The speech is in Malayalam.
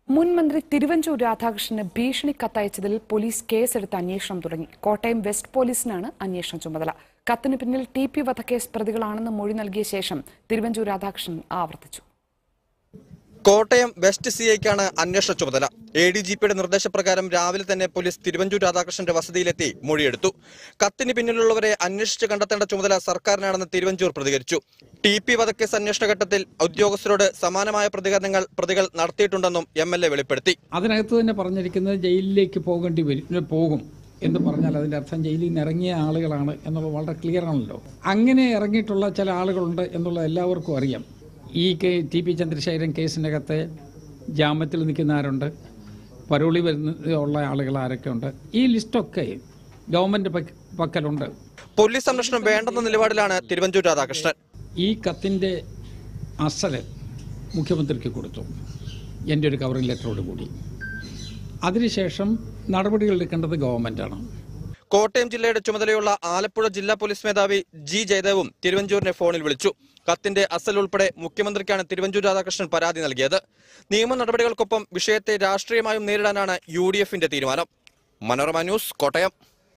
മുൻ മന്ത്രി തിരുവഞ്ചൂർ രാധാകൃഷ്ണന് ഭീഷണി കത്തയച്ചതിൽ പോലീസ് കേസെടുത്ത് അന്വേഷണം തുടങ്ങി കോട്ടയം വെസ്റ്റ് പോലീസിനാണ് അന്വേഷണ ചുമതല കത്തിന് പിന്നിൽ ടി പി വധക്കേസ് പ്രതികളാണെന്ന് മൊഴി നൽകിയ ശേഷം തിരുവഞ്ചൂർ രാധാകൃഷ്ണൻ ആവർത്തിച്ചു കോട്ടയം വെസ്റ്റ് സി ഐക്കാണ് അന്വേഷണ ചുമതല എ ഡി ജി പിയുടെ നിർദ്ദേശപ്രകാരം രാവിലെ തന്നെ പോലീസ് തിരുവഞ്ചൂർ രാധാകൃഷ്ണന്റെ വസതിയിലെത്തി മൊഴിയെടുത്തു കത്തിന് പിന്നിലുള്ളവരെ അന്വേഷിച്ച് കണ്ടെത്തേണ്ട ചുമതല സർക്കാരിനാണെന്ന് തിരുവഞ്ചൂർ പ്രതികരിച്ചു ടി പി വധക്കേസ് അന്വേഷണ ഘട്ടത്തിൽ ഉദ്യോഗസ്ഥരോട് സമാനമായ പ്രതികരണങ്ങൾ പ്രതികൾ നടത്തിയിട്ടുണ്ടെന്നും എം എൽ എ വെളിപ്പെടുത്തി അതിനകത്ത് തന്നെ പറഞ്ഞിരിക്കുന്നത് ജയിലിലേക്ക് പോകേണ്ടി വരും പോകും എന്ന് പറഞ്ഞാൽ അതിൻ്റെ അർത്ഥം ജയിലിൽ നിന്ന് ഇറങ്ങിയ ആളുകളാണ് എന്നുള്ളത് വളരെ ക്ലിയർ ആണല്ലോ അങ്ങനെ ഇറങ്ങിയിട്ടുള്ള ചില ആളുകളുണ്ട് എന്നുള്ളത് എല്ലാവർക്കും അറിയാം ഈ കെ ടി പി ചന്ദ്രശേഖരൻ കേസിനകത്ത് ജാമ്യത്തിൽ നിൽക്കുന്ന ആരുണ്ട് പരോളി വരുന്ന ഉള്ള ആളുകൾ ആരൊക്കെ ഉണ്ട് ഈ ലിസ്റ്റൊക്കെ ഗവൺമെൻറ് പക്കലുണ്ട് പോലീസ് സംരക്ഷണം വേണ്ടെന്ന നിലപാടിലാണ് തിരുവഞ്ചൂർ രാധാകൃഷ്ണൻ ഈ കത്തിൻ്റെ അസല് മുഖ്യമന്ത്രിക്ക് കൊടുത്തു എൻ്റെ ഒരു കവറിംഗ് ലെറ്ററോട് കൂടി അതിനുശേഷം നടപടികൾ എടുക്കേണ്ടത് ഗവൺമെൻറ്റാണ് കോട്ടയം ജില്ലയുടെ ചുമതലയുള്ള ആലപ്പുഴ ജില്ലാ പോലീസ് മേധാവി ജി ജയദേവും തിരുവഞ്ചൂരിനെ ഫോണിൽ വിളിച്ചു കത്തിന്റെ അസൽ ഉൾപ്പെടെ മുഖ്യമന്ത്രിക്കാണ് തിരുവഞ്ചൂർ രാധാകൃഷ്ണൻ പരാതി നൽകിയത് നിയമ നടപടികൾക്കൊപ്പം വിഷയത്തെ രാഷ്ട്രീയമായും നേരിടാനാണ് യു തീരുമാനം മനോരമ ന്യൂസ് കോട്ടയം